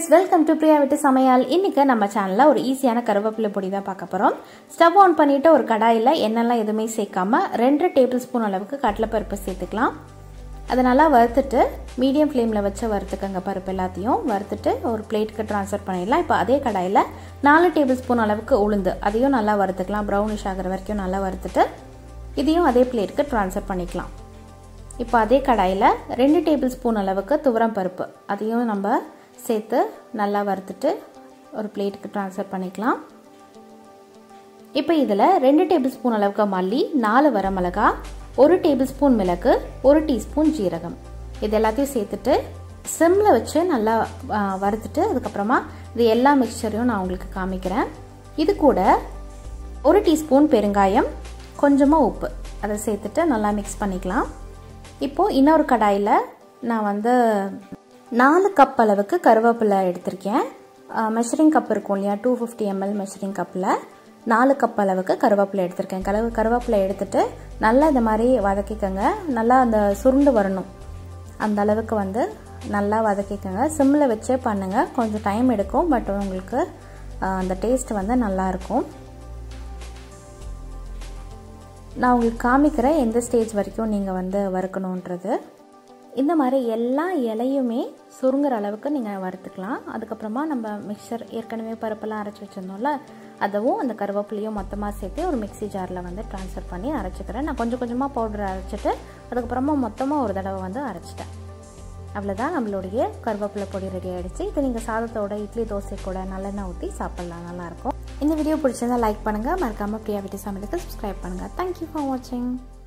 welcome to Priya விட்டு சமையல் இன்னைக்கு நம்ம சேனலில் ஒரு ஈஸியான கருவேப்பிலை பொடி தான் பார்க்க போகிறோம் ஸ்டவ் ஆன் பண்ணிவிட்டு ஒரு கடாயில் எண்ணெய்லாம் எதுவுமே சேர்க்காம ரெண்டு டேபிள் ஸ்பூன் அளவுக்கு கடலைப்பருப்பு சேர்த்துக்கலாம் அதை நல்லா வறுத்துட்டு மீடியம் ஃப்ளேமில் வச்சு வறுத்துக்கங்க பருப்பு எல்லாத்தையும் வறுத்துட்டு ஒரு பிளேட்டுக்கு ட்ரான்ஸ்ஃபர் பண்ணிடலாம் இப்போ அதே கடாயில் நாலு டேபிள் ஸ்பூன் அளவுக்கு உளுந்து அதையும் நல்லா வறுத்துக்கலாம் ப்ரௌனிஷ் ஆகிற வரைக்கும் நல்லா வறுத்துட்டு இதையும் அதே பிளேட்டுக்கு ட்ரான்ஸ்ஃபர் பண்ணிக்கலாம் இப்போ அதே கடாயில் ரெண்டு டேபிள் ஸ்பூன் அளவுக்கு துவரம் பருப்பு அதையும் நம்ம சேர்த்து நல்லா வறுத்துட்டு ஒரு பிளேட்டுக்கு ட்ரான்ஸ்ஃபர் பண்ணிக்கலாம் இப்போ இதில் ரெண்டு டேபிள் ஸ்பூன் அளவுக்கு மல்லி நாலு வரமிளகா ஒரு டேபிள் ஸ்பூன் மிளகு ஒரு டீஸ்பூன் ஜீரகம் இது எல்லாத்தையும் சேர்த்துட்டு சிம்மில் வச்சு நல்லா வறுத்துட்டு அதுக்கப்புறமா இது எல்லா மிக்சரையும் நான் உங்களுக்கு காமிக்கிறேன் இது கூட ஒரு டீஸ்பூன் பெருங்காயம் கொஞ்சமாக உப்பு அதை சேர்த்துட்டு நல்லா மிக்ஸ் பண்ணிக்கலாம் இப்போது இன்னொரு கடாயில் நான் வந்து நாலு கப் அளவுக்கு கருவேப்பிலை எடுத்திருக்கேன் மெஷரிங் கப் இருக்கும் இல்லையா டூ ஃபிஃப்டி எம்எல் மெஷரிங் கப்பில் நாலு கப் அளவுக்கு கருவேப்பிலை எடுத்திருக்கேன் கலவு கருவேப்பிலை எடுத்துட்டு நல்லா இந்த மாதிரி வதக்கிக்கோங்க நல்லா அந்த சுருண்டு வரணும் அந்த அளவுக்கு வந்து நல்லா வதக்கிக்கோங்க சிம்மில் வச்சே பண்ணுங்கள் கொஞ்சம் டைம் எடுக்கும் பட் உங்களுக்கு அந்த டேஸ்ட் வந்து நல்லாயிருக்கும் நான் உங்களுக்கு காமிக்கிறேன் எந்த ஸ்டேஜ் வரைக்கும் நீங்கள் வந்து வறுக்கணுன்றது இந்த மாதிரி எல்லா இலையுமே சுருங்குற அளவுக்கு நீங்கள் வறுத்துக்கலாம் அதுக்கப்புறமா நம்ம மிக்சர் ஏற்கனவே பருப்பெல்லாம் அரைச்சி வச்சுருந்தோம்ல அதுவும் அந்த கருவேப்பிலையும் மொத்தமாக சேர்த்து ஒரு மிக்சி ஜாரில் வந்து ட்ரான்ஸ்ஃபர் பண்ணி அரைச்சிக்கிறேன் நான் கொஞ்சம் கொஞ்சமாக பவுடர் அரைச்சிட்டு அதுக்கப்புறமா மொத்தமாக ஒரு தடவை வந்து அரைச்சிட்டேன் அவ்வளோதான் நம்மளுடைய கருவேப்பிலை பொடி ரெடி ஆகிடுச்சு இது நீங்கள் சாதத்தோட இட்லி தோசை கூட நல்லெண்ணெய் ஊற்றி சாப்பிட்லாம் நல்லாயிருக்கும் இந்த வீடியோ பிடிச்சிருந்தா லைக் பண்ணுங்கள் மறக்காமல் பிரியா வீட்டு சமையலுக்கு சப்ஸ்கிரைப் பண்ணுங்கள் தேங்க்யூ ஃபார் வாட்சிங்